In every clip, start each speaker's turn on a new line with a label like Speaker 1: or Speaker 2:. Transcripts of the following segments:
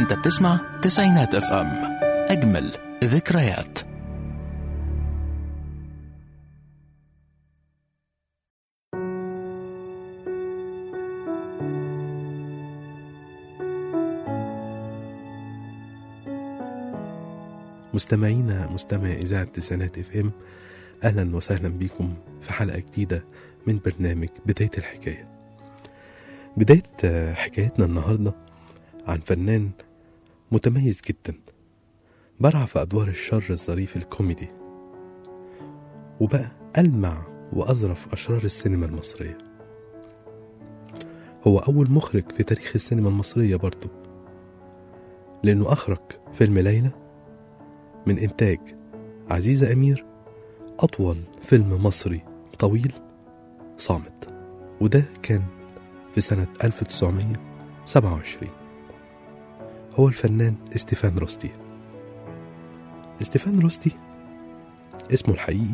Speaker 1: انت بتسمع تسعينات اف ام اجمل ذكريات
Speaker 2: مستمعينا مستمع إذاعة تسعينات اف ام أهلا وسهلا بكم في حلقة جديدة من برنامج بداية الحكاية بداية آه، حكايتنا النهاردة عن فنان متميز جدا برع في أدوار الشر الظريف الكوميدي وبقى ألمع وأظرف أشرار السينما المصرية هو أول مخرج في تاريخ السينما المصرية برضه لأنه أخرج فيلم ليلى من إنتاج عزيزة أمير أطول فيلم مصري طويل صامت وده كان في سنة 1927 هو الفنان استيفان روستي استيفان روستي اسمه الحقيقي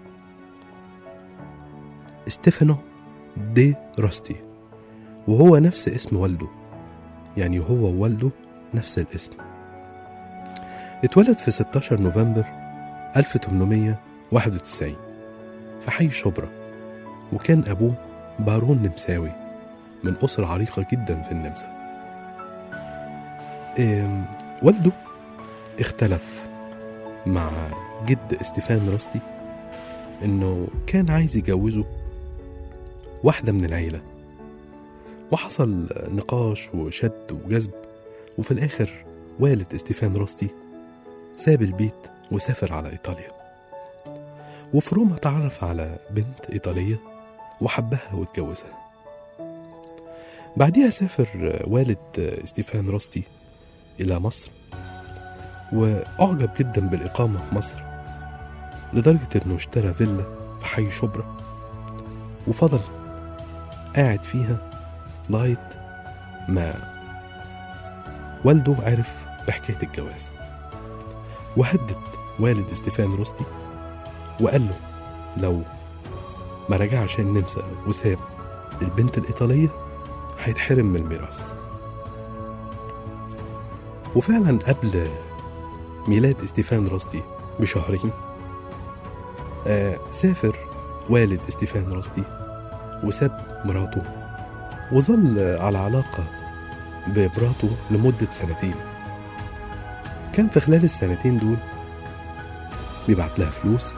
Speaker 2: استيفانو دي روستي وهو نفس اسم والده يعني هو ووالده نفس الاسم اتولد في 16 نوفمبر 1891 في حي شبرا وكان أبوه بارون نمساوي من أسرة عريقة جدا في النمسا إم، والده اختلف مع جد استيفان روستي انه كان عايز يجوزه واحدة من العيلة وحصل نقاش وشد وجذب وفي الآخر والد استيفان روستي ساب البيت وسافر على إيطاليا وفي روما تعرف على بنت إيطالية وحبها واتجوزها بعديها سافر والد ستيفان روستي إلى مصر وأعجب جدا بالإقامة في مصر لدرجة إنه اشترى فيلا في حي شبرا وفضل قاعد فيها لغاية ما والده عرف بحكاية الجواز وهدد والد استيفان روستي وقال له لو ما رجعش النمسا وساب البنت الإيطالية هيتحرم من الميراث وفعلا قبل ميلاد استيفان روستي بشهرين آه سافر والد استيفان روستي وساب مراته وظل على علاقة بمراته لمدة سنتين كان في خلال السنتين دول بيبعت لها فلوس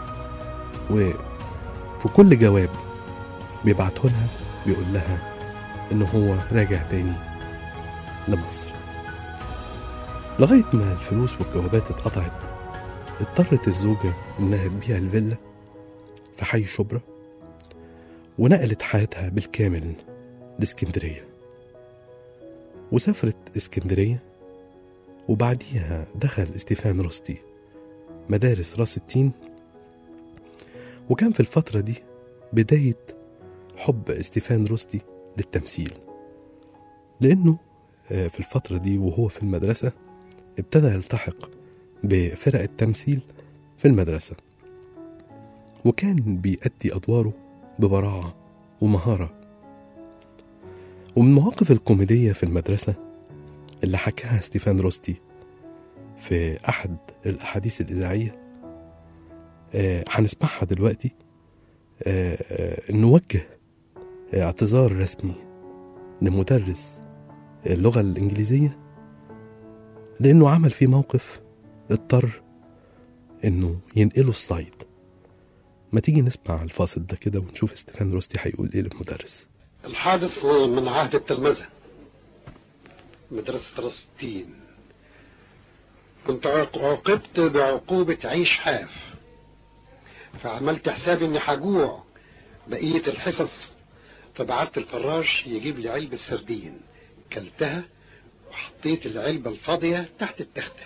Speaker 2: وفي كل جواب بيبعته لها بيقول لها إن هو راجع تاني لمصر لغاية ما الفلوس والجوابات اتقطعت اضطرت الزوجة إنها تبيع الفيلا في حي شبرا ونقلت حياتها بالكامل لاسكندرية وسافرت اسكندرية وبعديها دخل استيفان روستي مدارس راس التين وكان في الفترة دي بداية حب استيفان روستي للتمثيل لأنه آه، في الفترة دي وهو في المدرسة ابتدى يلتحق بفرق التمثيل في المدرسة وكان بيأدي أدواره ببراعة ومهارة ومن المواقف الكوميدية في المدرسة اللي حكاها ستيفان روستي في أحد الأحاديث الإذاعية آه، هنسمعها دلوقتي آه، آه، نوجه اعتذار رسمي لمدرس اللغة الإنجليزية لأنه عمل فيه موقف اضطر إنه ينقله الصعيد ما تيجي نسمع الفاصل ده كده ونشوف ستيفان روستي هيقول إيه للمدرس
Speaker 3: الحادث هو من عهد التلمذة مدرسة فلسطين كنت عاق- عوقبت بعقوبة عيش حاف فعملت حسابي اني هجوع بقية الحصص فبعت الفراش يجيب لي علبة سردين كلتها وحطيت العلبة الفاضية تحت التختة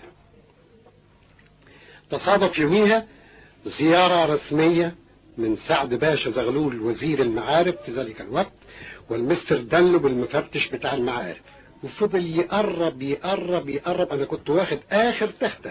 Speaker 3: تصادف يوميها زيارة رسمية من سعد باشا زغلول وزير المعارف في ذلك الوقت والمستر دنلب المفتش بتاع المعارف وفضل يقرب يقرب يقرب انا كنت واخد اخر تختة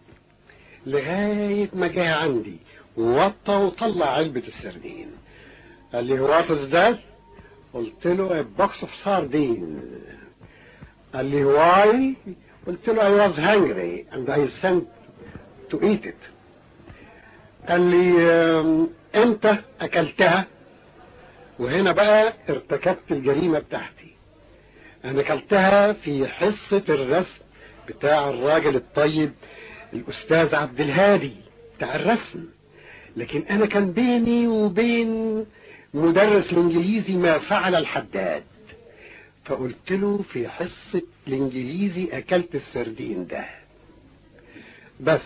Speaker 3: لغاية ما جه عندي ووطى وطلع علبة السردين قال لي وات از ذات قلت له a box of sardine قال لي واي قلت له I was hungry and I sent to eat it قال لي آم، امتى اكلتها وهنا بقى ارتكبت الجريمة بتاعتي انا اكلتها في حصة الرسم بتاع الراجل الطيب الاستاذ عبد الهادي بتاع الرسم لكن انا كان بيني وبين مدرس الانجليزي ما فعل الحداد فقلت له في حصة الانجليزي اكلت السردين ده بس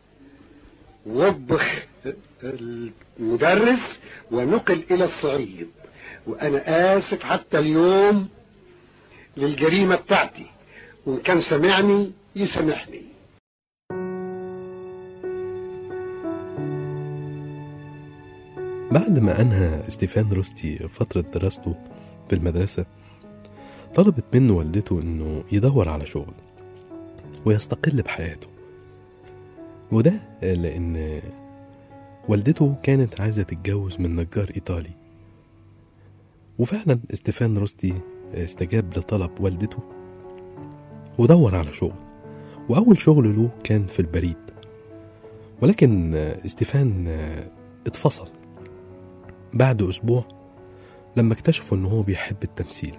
Speaker 3: وبخ المدرس ونقل الى الصعيد وانا اسف حتى اليوم للجريمة بتاعتي وان كان سمعني يسامحني
Speaker 2: بعد ما أنهى ستيفان روستي فترة دراسته في المدرسة طلبت منه والدته إنه يدور على شغل ويستقل بحياته وده لأن والدته كانت عايزة تتجوز من نجار إيطالي وفعلا ستيفان روستي استجاب لطلب والدته ودور على شغل وأول شغل له كان في البريد ولكن ستيفان اتفصل بعد أسبوع لما اكتشفوا إن هو بيحب التمثيل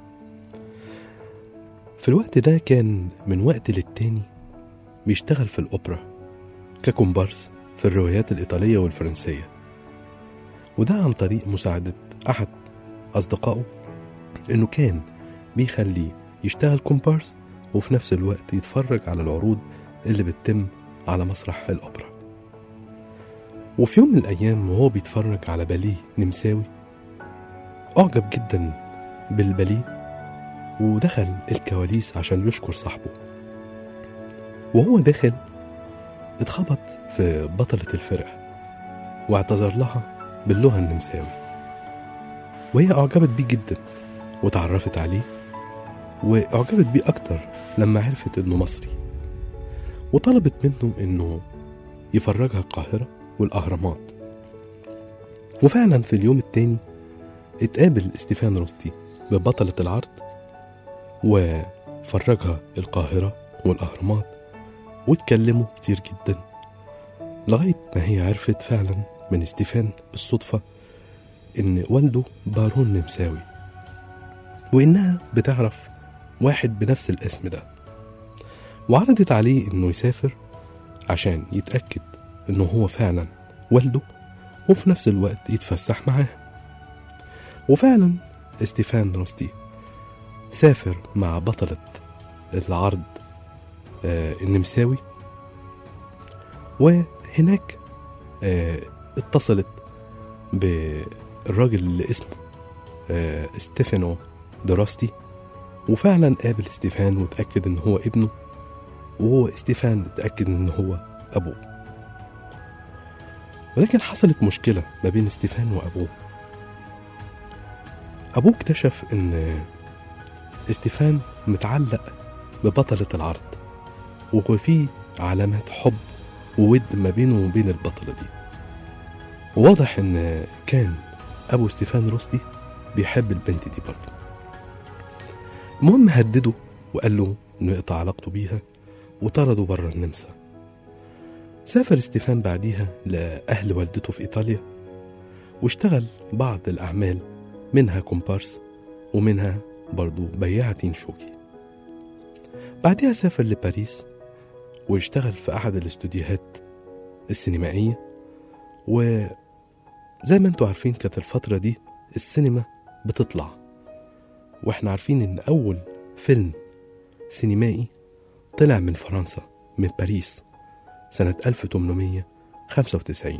Speaker 2: في الوقت ده كان من وقت للتاني بيشتغل في الأوبرا ككومبارس في الروايات الإيطالية والفرنسية وده عن طريق مساعدة أحد أصدقائه إنه كان بيخليه يشتغل كومبارس وفي نفس الوقت يتفرج على العروض اللي بتتم على مسرح الأوبرا وفي يوم من الأيام وهو بيتفرج على باليه نمساوي أعجب جدا بالباليه ودخل الكواليس عشان يشكر صاحبه وهو داخل اتخبط في بطلة الفرقة واعتذر لها باللغة النمساوي وهي أعجبت بيه جدا وتعرفت عليه وأعجبت بيه أكتر لما عرفت إنه مصري وطلبت منه إنه يفرجها القاهرة والأهرامات وفعلا في اليوم التاني اتقابل ستيفان روستي ببطلة العرض وفرجها القاهرة والأهرامات واتكلموا كتير جدا لغاية ما هي عرفت فعلا من ستيفان بالصدفة إن والده بارون نمساوي وإنها بتعرف واحد بنفس الاسم ده وعرضت عليه إنه يسافر عشان يتأكد إنه هو فعلا والده وفي نفس الوقت يتفسح معاه وفعلا ستيفان روستي سافر مع بطلة العرض آه، النمساوي وهناك آه، اتصلت بالراجل اللي اسمه آه، ستيفانو دراستي وفعلا قابل ستيفان وتأكد ان هو ابنه وهو ستيفان اتأكد ان هو ابوه ولكن حصلت مشكلة ما بين ستيفان وابوه ابوه اكتشف ان ستيفان متعلق ببطلة العرض وفي علامات حب وود ما بينه وبين البطلة دي وواضح ان كان ابو ستيفان روستي بيحب البنت دي برضه المهم هدده وقال له انه يقطع علاقته بيها وطرده بره النمسا سافر ستيفان بعديها لأهل والدته في إيطاليا واشتغل بعض الأعمال منها كومبارس ومنها برضو بياع تين شوكي بعدها سافر لباريس واشتغل في أحد الاستوديوهات السينمائية وزي ما انتوا عارفين كانت الفترة دي السينما بتطلع واحنا عارفين ان أول فيلم سينمائي طلع من فرنسا من باريس سنة 1895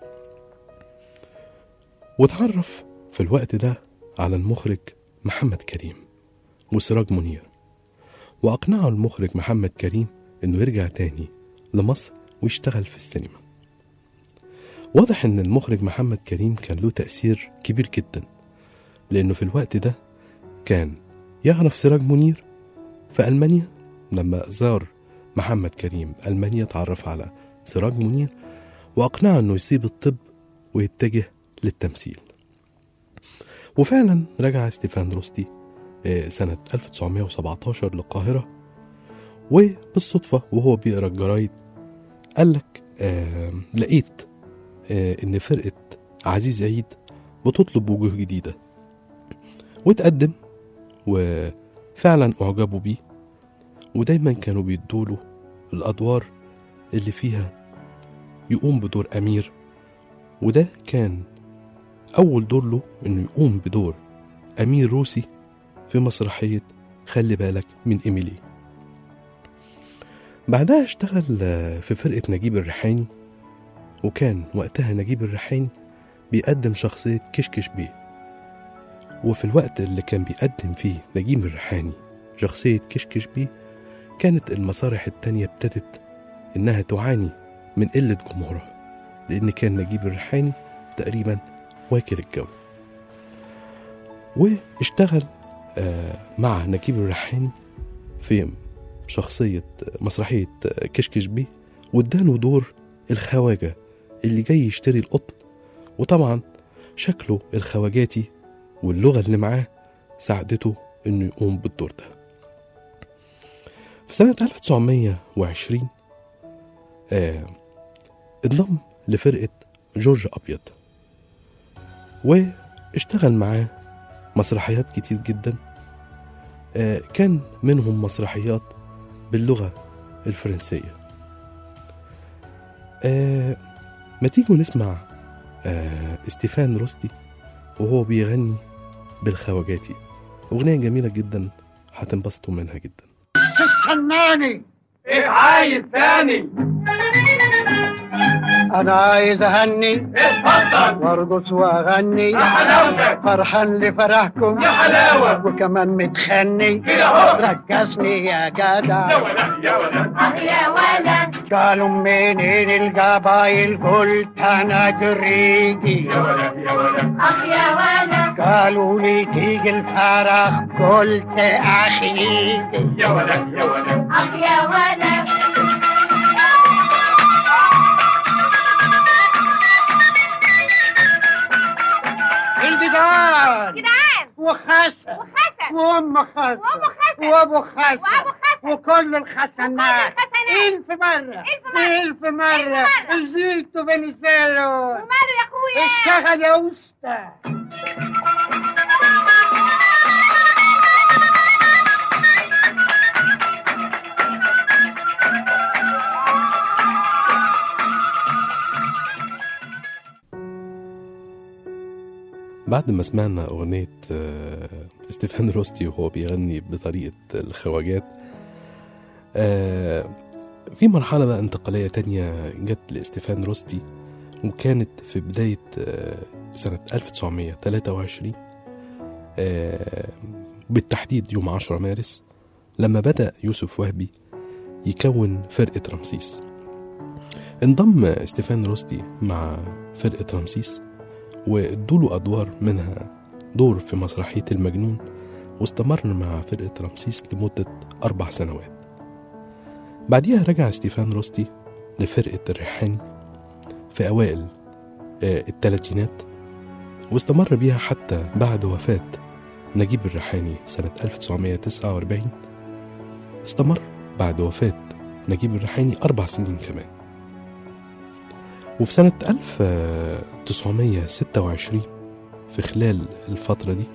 Speaker 2: واتعرف في الوقت ده على المخرج محمد كريم وسراج منير وأقنعه المخرج محمد كريم إنه يرجع تاني لمصر ويشتغل في السينما واضح إن المخرج محمد كريم كان له تأثير كبير جدا لأنه في الوقت ده كان يعرف سراج منير في ألمانيا لما زار محمد كريم ألمانيا تعرف على سراج منير وأقنعه إنه يسيب الطب ويتجه للتمثيل وفعلا رجع ستيفان روستي آه، سنة 1917 للقاهرة وبالصدفة وهو بيقرا الجرايد قال لك آه لقيت آه إن فرقة عزيز عيد بتطلب وجوه جديدة واتقدم وفعلا أعجبوا بيه ودايما كانوا بيدوله الأدوار اللي فيها يقوم بدور أمير وده كان أول دور له إنه يقوم بدور أمير روسي في مسرحية خلي بالك من إيميلي بعدها اشتغل آه، في فرقة نجيب الريحاني وكان وقتها نجيب الريحاني بيقدم شخصية كشكش بيه وفي الوقت اللي كان بيقدم فيه نجيب الريحاني شخصية كشكش بيه كانت المسارح التانية ابتدت إنها تعاني من قلة جمهورها لأن كان نجيب الريحاني تقريبا واكل الجو واشتغل آه، مع نجيب الريحاني في شخصية مسرحية كشكش بيه واداله دور الخواجة اللي جاي يشتري القطن وطبعا شكله الخواجاتي واللغة اللي معاه ساعدته انه يقوم بالدور ده في سنة 1920 آه انضم لفرقة جورج أبيض واشتغل معاه مسرحيات كتير جدا آه كان منهم مسرحيات باللغة الفرنسية آه ما تيجوا نسمع آه استيفان روستي وهو بيغني بالخواجاتي أغنية جميلة جدا هتنبسطوا منها جدا
Speaker 4: تستناني
Speaker 5: ايه عايز تاني
Speaker 4: انا عايز اهني
Speaker 5: اتفضل
Speaker 4: وارقص واغني
Speaker 5: يا حلاوتك
Speaker 4: فرحان لفرحكم
Speaker 5: يا حلاوة
Speaker 4: وكمان متخني
Speaker 5: كده اهو
Speaker 4: رقصني يا
Speaker 5: يا
Speaker 4: جدع
Speaker 5: ولد يا ولد
Speaker 6: اه يا ولد
Speaker 4: قالوا منين القبايل قلت انا جريدي
Speaker 5: يا ولد يا ولد
Speaker 6: اه يا ولد
Speaker 4: قالوا لي تيجي الفرح قلت اخي
Speaker 5: يا ولد يا ولد
Speaker 6: اه يا ولد
Speaker 4: الجدار
Speaker 6: جدعان
Speaker 4: وخسن
Speaker 6: وخسن
Speaker 4: وام خسن
Speaker 6: وأم خسن.
Speaker 4: وابو خسن
Speaker 6: وأبو خسن.
Speaker 4: وكل الخسنات
Speaker 6: وكل الخسنات.
Speaker 4: الف مرة
Speaker 6: ألف مرة.
Speaker 4: الف مرة
Speaker 6: ألف مرة.
Speaker 4: زيتو بنزلو
Speaker 6: وماله يا اخويا
Speaker 4: اشتغل يا اسطى
Speaker 2: بعد ما سمعنا أغنية آه، ستيفان روستي وهو بيغني بطريقة الخواجات آه، في مرحلة بقى انتقالية تانية جت لستيفان روستي وكانت في بداية آه، سنة 1923 آه، بالتحديد يوم 10 مارس لما بدأ يوسف وهبي يكون فرقة رمسيس انضم ستيفان روستي مع فرقة رمسيس وادوله أدوار منها دور في مسرحية المجنون واستمر مع فرقة رمسيس لمدة أربع سنوات بعديها رجع ستيفان روستي لفرقة الريحاني في أوائل آه، الثلاثينات واستمر بيها حتى بعد وفاة نجيب الريحاني سنة 1949 استمر بعد وفاة نجيب الريحاني أربع سنين كمان وفي سنة 1926 في خلال الفترة دي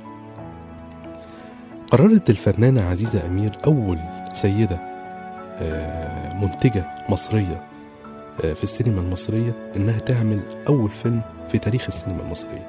Speaker 2: قررت الفنانة عزيزة أمير أول سيدة آه، منتجة مصرية آه، في السينما المصرية إنها تعمل أول فيلم في تاريخ السينما المصرية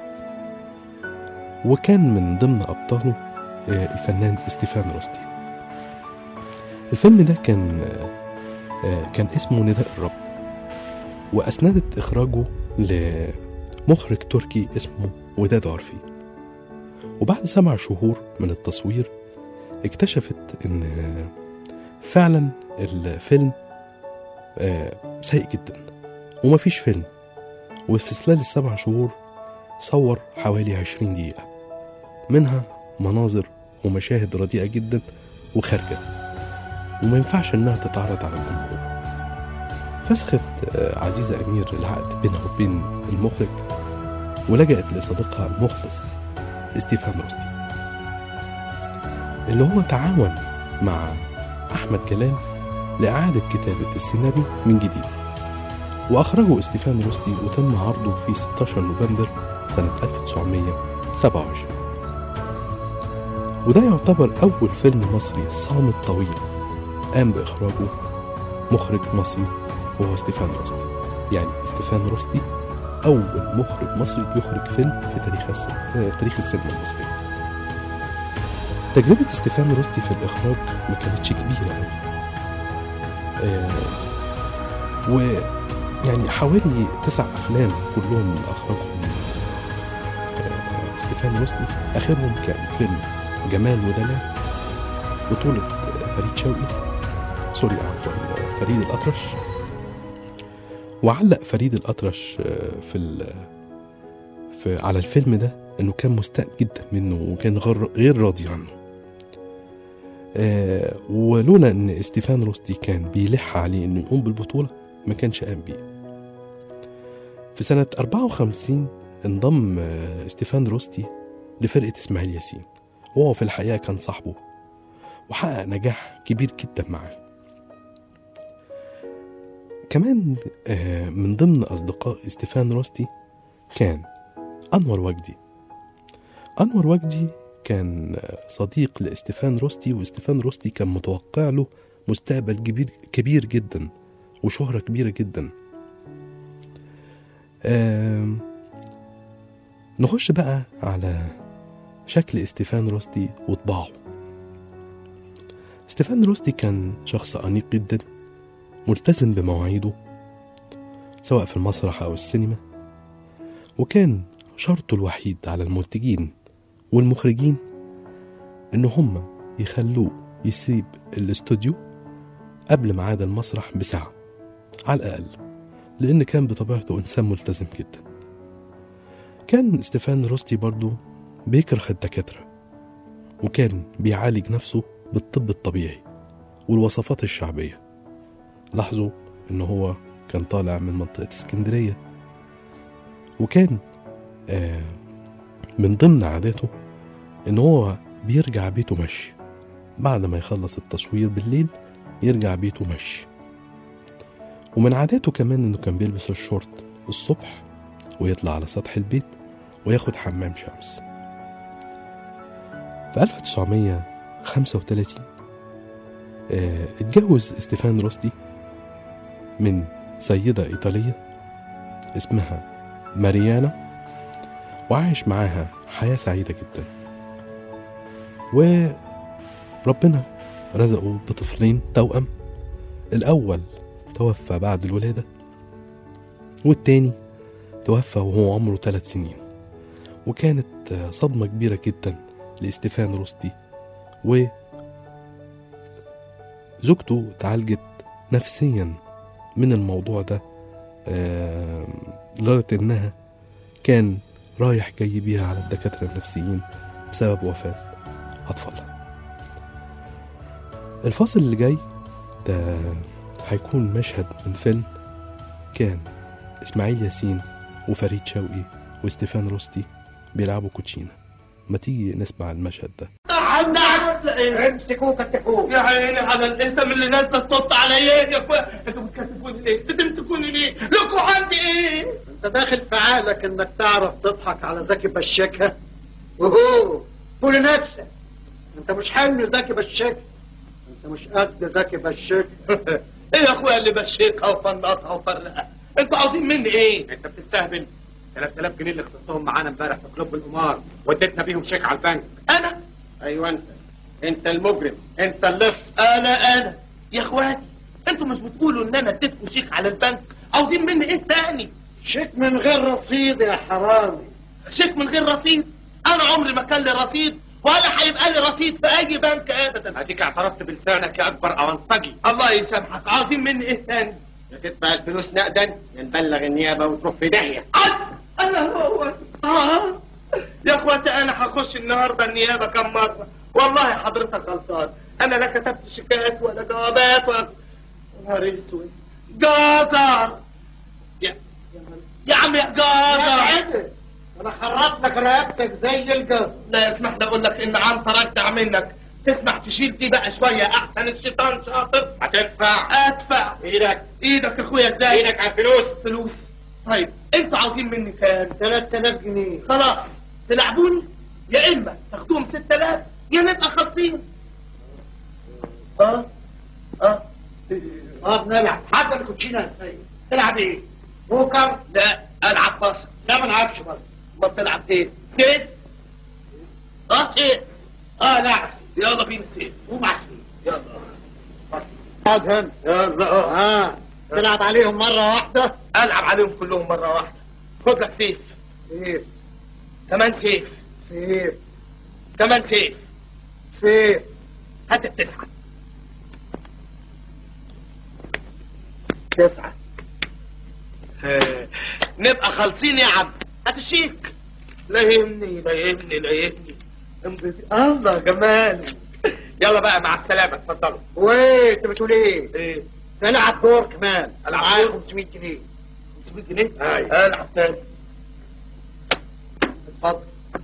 Speaker 2: وكان من ضمن أبطاله آه، الفنان ستيفان روستي الفيلم ده كان آه، آه، كان اسمه نداء الرب وأسندت إخراجه لمخرج تركي اسمه وداد عرفي وبعد سبع شهور من التصوير اكتشفت إن فعلا الفيلم آه، سيء جدا ومفيش فيلم وفي خلال السبع شهور صور حوالي عشرين دقيقة منها مناظر ومشاهد رديئة جدا وخارجة وما ينفعش إنها تتعرض على الجمهور فسخت آه، عزيزة أمير العقد بينها وبين المخرج ولجأت لصديقها المخلص ستيفان روستي اللي هو تعاون مع أحمد جلال لإعادة كتابة السيناريو من جديد وأخرجه استيفان روستي وتم عرضه في 16 نوفمبر سنة 1927 وده يعتبر أول فيلم مصري صامت طويل قام بإخراجه مخرج مصري وهو ستيفان روستي يعني ستيفان روستي أول مخرج مصري يخرج فيلم في تاريخ الس... آه، تاريخ السينما المصرية تجربة ستيفان روستي في الإخراج ما كانتش كبيرة أوي آه، ويعني حوالي تسع أفلام كلهم أخرجهم آه، ستيفان روستي آخرهم كان فيلم جمال ودلال بطولة آه، فريد شوقي سوري عفوا آه، فريد الأطرش وعلق فريد الأطرش آه، في ال في على الفيلم ده انه كان مستاء جدا منه وكان غير غير راضي عنه آه ولولا ان استيفان روستي كان بيلح عليه انه يقوم بالبطولة ما كانش قام بيه في سنة 54 انضم آه استيفان روستي لفرقة اسماعيل ياسين وهو في الحقيقة كان صاحبه وحقق نجاح كبير جدا معاه كمان آه من ضمن أصدقاء استيفان روستي كان أنور وجدي أنور وجدي كان صديق لاستيفان روستي واستيفان روستي كان متوقع له مستقبل كبير كبير جدا وشهرة كبيرة جدا آم، نخش بقى على شكل استيفان روستي وطباعه استيفان روستي كان شخص أنيق جدا ملتزم بمواعيده سواء في المسرح أو السينما وكان شرطه الوحيد على المنتجين والمخرجين إن هم يخلوه يسيب الاستوديو قبل ميعاد المسرح بساعة على الأقل لأن كان بطبيعته إنسان ملتزم جدا كان ستيفان روستي برضو بيكره الدكاترة وكان بيعالج نفسه بالطب الطبيعي والوصفات الشعبية لاحظوا إن هو كان طالع من منطقة اسكندرية وكان آه من ضمن عاداته إن هو بيرجع بيته مشي بعد ما يخلص التصوير بالليل يرجع بيته مشي ومن عاداته كمان إنه كان بيلبس الشورت الصبح ويطلع على سطح البيت وياخد حمام شمس في 1935 آه اتجوز استيفان روستي من سيدة إيطالية اسمها ماريانا وعايش معاها حياة سعيدة جدا وربنا رزقه بطفلين توأم الأول توفى بعد الولادة والتاني توفى وهو عمره ثلاث سنين وكانت آه، صدمة كبيرة جدا لاستيفان روستي و زوجته تعالجت نفسيا من الموضوع ده آه، لدرجة إنها كان رايح جاي بيها على الدكاترة النفسيين بسبب وفاة أطفالها الفاصل اللي جاي ده هيكون مشهد من فيلم كان إسماعيل ياسين وفريد شوقي واستيفان روستي بيلعبوا كوتشينة ما تيجي نسمع المشهد ده
Speaker 5: امسكوه فتحوه يا عيني على الانسان اللي نازله الصوت عليا يا اخويا انتوا بتكتفوني ليه؟ بتمسكوني ليه؟ لكم عندي ايه؟
Speaker 3: انت داخل في عقلك انك تعرف تضحك على زكي بشكها وهو قول نفسك انت مش حامل زكي بشكها انت مش قد زكي بشكها
Speaker 5: ايه يا اخويا اللي بشيكها وفنطها وفرقها؟ انتوا عاوزين مني ايه؟ انت بتستهبل 3000 جنيه اللي خسرتهم معانا امبارح في كلوب القمار وديتنا بيهم شيك على البنك انا؟ ايوه انت انت المجرم انت اللص انا انا يا اخواتي انتوا مش بتقولوا ان انا اديتكم شيك على البنك عاوزين مني ايه تاني؟
Speaker 3: شيك من غير رصيد يا حرامي
Speaker 5: شيك من غير رصيد انا عمري ما كان لي رصيد ولا هيبقى لي رصيد في اي بنك ابدا اديك اعترفت بلسانك يا اكبر اونطجي الله يسامحك عاوزين مني ايه تاني يا تدفع الفلوس نقدا يا نبلغ النيابه وتروح في داهيه انا هو اه يا اخواتي انا هخش النهارده النيابه كم مره والله حضرتك غلطان انا لا كتبت شيكات ولا جوابات ولا نهار اسود جازر يا يا عم يا جازر
Speaker 3: انا خرجت لك رقبتك زي الجزر
Speaker 5: لا يسمح لي اقول لك ان عنتر اجدع منك تسمع تشيل دي بقى شويه احسن الشيطان شاطر
Speaker 7: هتدفع
Speaker 5: ادفع
Speaker 7: ايدك
Speaker 5: ايدك يا اخويا ازاي
Speaker 7: ايدك على الفلوس
Speaker 5: فلوس طيب انتوا عاوزين مني كام
Speaker 3: 3000 جنيه
Speaker 5: خلاص تلعبوني يا اما تاخدوهم 6000 يا نبقى خالصين اه اه
Speaker 7: اه بنلعب حتى الكوتشينه ازاي تلعب ايه بوكر
Speaker 5: لا العب بصر
Speaker 7: لا ما نلعبش بس
Speaker 5: ما بتلعب ايه سيف اه سيف
Speaker 7: اه لعب
Speaker 5: يلا بينا سيف
Speaker 7: قوم على السرير
Speaker 5: يلا
Speaker 3: اقعد هنا
Speaker 5: يلا اه
Speaker 3: ها تلعب عليهم مرة واحدة
Speaker 5: العب عليهم كلهم مره واحده خد لك سيف
Speaker 3: سيف
Speaker 5: كمان سيف
Speaker 3: سيف
Speaker 5: كمان سيف
Speaker 3: سيف
Speaker 5: هات التسعه
Speaker 3: تسعة
Speaker 5: نبقى خالصين يا عم هات الشيك لا يهمني لا يهمني لا يهمني امضي. الله جمال يلا بقى مع السلامه اتفضلوا
Speaker 3: وايه انت بتقول ايه؟
Speaker 5: ايه
Speaker 3: تلعب دور كمان
Speaker 5: ألعب
Speaker 3: معايا
Speaker 5: دور؟
Speaker 3: 500 جنيه
Speaker 5: 500 جنيه
Speaker 3: أيوة.
Speaker 5: العب تاني اتفضل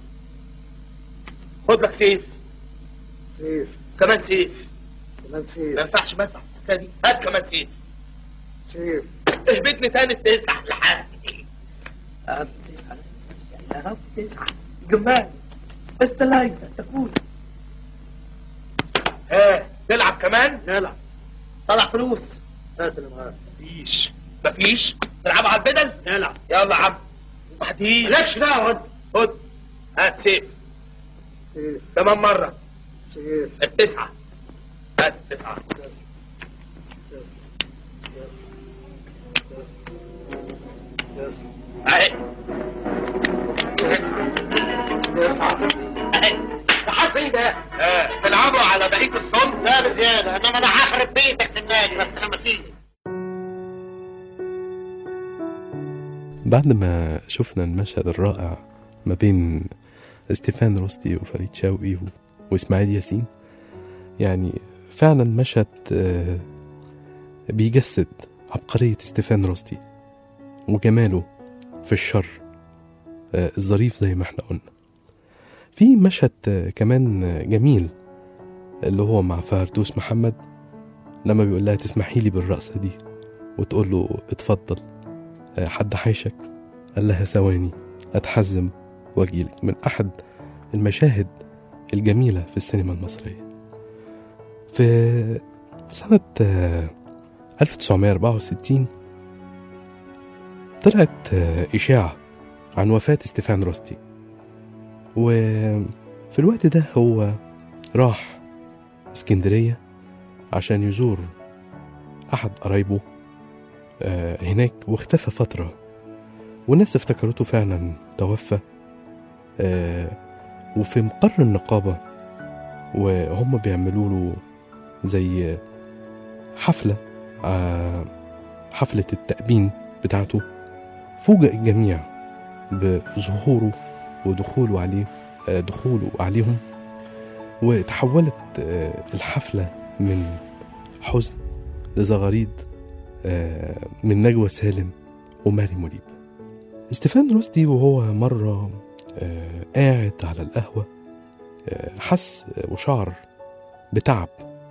Speaker 5: خد لك سيف
Speaker 3: سيف
Speaker 5: كمان سيف
Speaker 3: كمان
Speaker 5: ما
Speaker 3: سيف
Speaker 5: ينفعش ما الحكايه دي هات كمان سيف
Speaker 3: سيف
Speaker 5: اهبطني تاني تسع لحالي يا رب تسعة يا رب تسعة جمال استلايك تكون ها تلعب كمان
Speaker 3: نلعب
Speaker 5: طلع فلوس
Speaker 3: هات اللي معاك
Speaker 5: مفيش مفيش نلعب على البدل
Speaker 3: نلعب
Speaker 5: يلا يا عم وبعدين
Speaker 3: مالكش دعوة
Speaker 5: خد هات سيف
Speaker 3: سيف
Speaker 5: كمان مرة
Speaker 3: سيف
Speaker 5: التسعة هات التسعة اهي اهي
Speaker 3: لحد ايه ده؟
Speaker 5: اه تلعبوا على بقية الصمت
Speaker 3: لا بزيادة انما انا هخرب بيتك في النادي بس لما تيجي
Speaker 2: بعد ما شفنا المشهد الرائع ما بين ستيفان روستي وفريد شوقي و... وإسماعيل ياسين يعني فعلا مشهد آه، بيجسد عبقرية ستيفان روستي وجماله في الشر آه، الظريف زي ما احنا قلنا في مشهد آه، كمان آه، جميل اللي هو مع فردوس محمد لما بيقول لها تسمحي لي بالرقصة دي وتقول له اتفضل آه، حد حيشك قال لها ثواني اتحزم واجيلك من احد المشاهد الجميله في السينما المصريه في سنه آه، 1964 طلعت آه، اشاعه عن وفاه ستيفان روستي وفي الوقت ده هو راح اسكندريه عشان يزور احد قرايبه آه، هناك واختفى فترة والناس افتكرته فعلا توفى آه، وفي مقر النقابة وهم بيعملوا له زي حفلة آه، حفلة التأبين بتاعته فوجئ الجميع بظهوره ودخوله عليه آه، دخوله عليهم وتحولت آه، الحفلة من حزن لزغاريد آه، من نجوى سالم وماري منيب ستيفان روستي وهو مرة آه، قاعد على القهوة آه، حس وشعر بتعب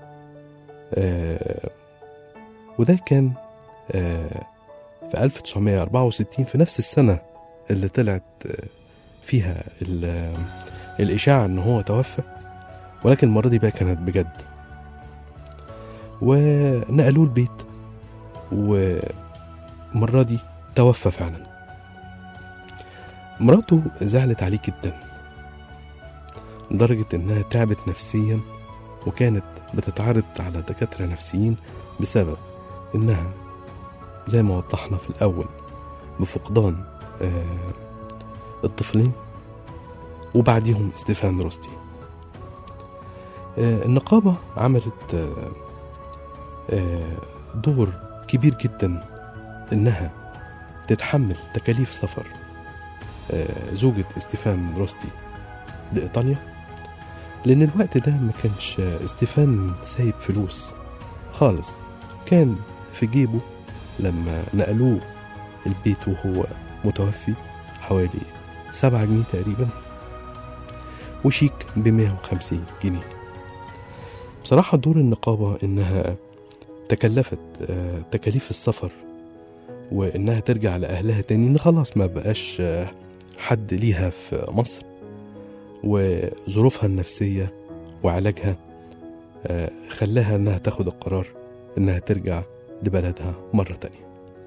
Speaker 2: آه، وده كان آه، في 1964 في نفس السنة اللي طلعت آه، فيها ال- آه، الإشاعة إن هو توفى ولكن المرة دي بقى كانت بجد ونقلوه البيت ومرة دي توفى فعلا مراته زعلت عليه جدا لدرجة إنها تعبت نفسيا وكانت بتتعرض على دكاترة نفسيين بسبب إنها زي ما وضحنا في الأول بفقدان آه، الطفلين وبعديهم ستيفان روستي آه، النقابة عملت آه، آه، دور كبير جدا إنها تتحمل تكاليف سفر آه، زوجة ستيفان روستي لإيطاليا لأن الوقت ده ما كانش آه، ستيفان سايب فلوس خالص كان في جيبه لما نقلوه البيت وهو متوفي حوالي سبعة جنيه تقريبا وشيك بمية وخمسين جنيه بصراحة دور النقابة إنها تكلفت آه، تكاليف السفر وإنها ترجع لأهلها تاني إن خلاص ما بقاش آه، حد ليها في مصر وظروفها النفسية وعلاجها آه، خلاها إنها تاخد القرار إنها ترجع لبلدها مرة تانية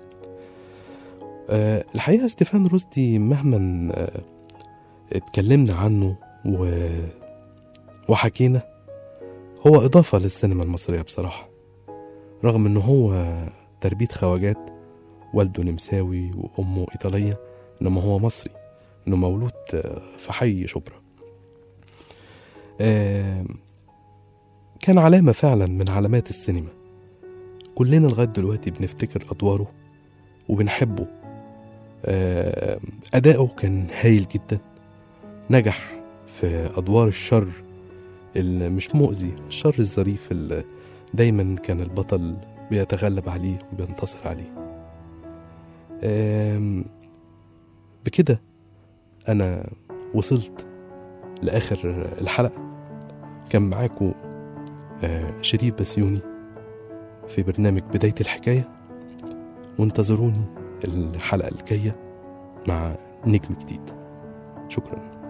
Speaker 2: آه، الحقيقة ستيفان روستي مهما آه، اتكلمنا عنه و... وحكينا هو إضافة للسينما المصرية بصراحة رغم إنه هو تربية خواجات والده نمساوي وأمه إيطالية إنما هو مصري إنه مولود آه، في حي شبرا آه، كان علامة فعلا من علامات السينما كلنا لغاية دلوقتي بنفتكر أدواره وبنحبه آه، أداؤه كان هايل جدا نجح في أدوار الشر اللي مش مؤذي الشر الظريف اللي دايما كان البطل بيتغلب عليه وبينتصر عليه آم، بكده أنا وصلت لآخر الحلقة كان معاكم آه، شريف بسيوني في برنامج بداية الحكاية وانتظروني الحلقة الجاية مع نجم جديد شكرا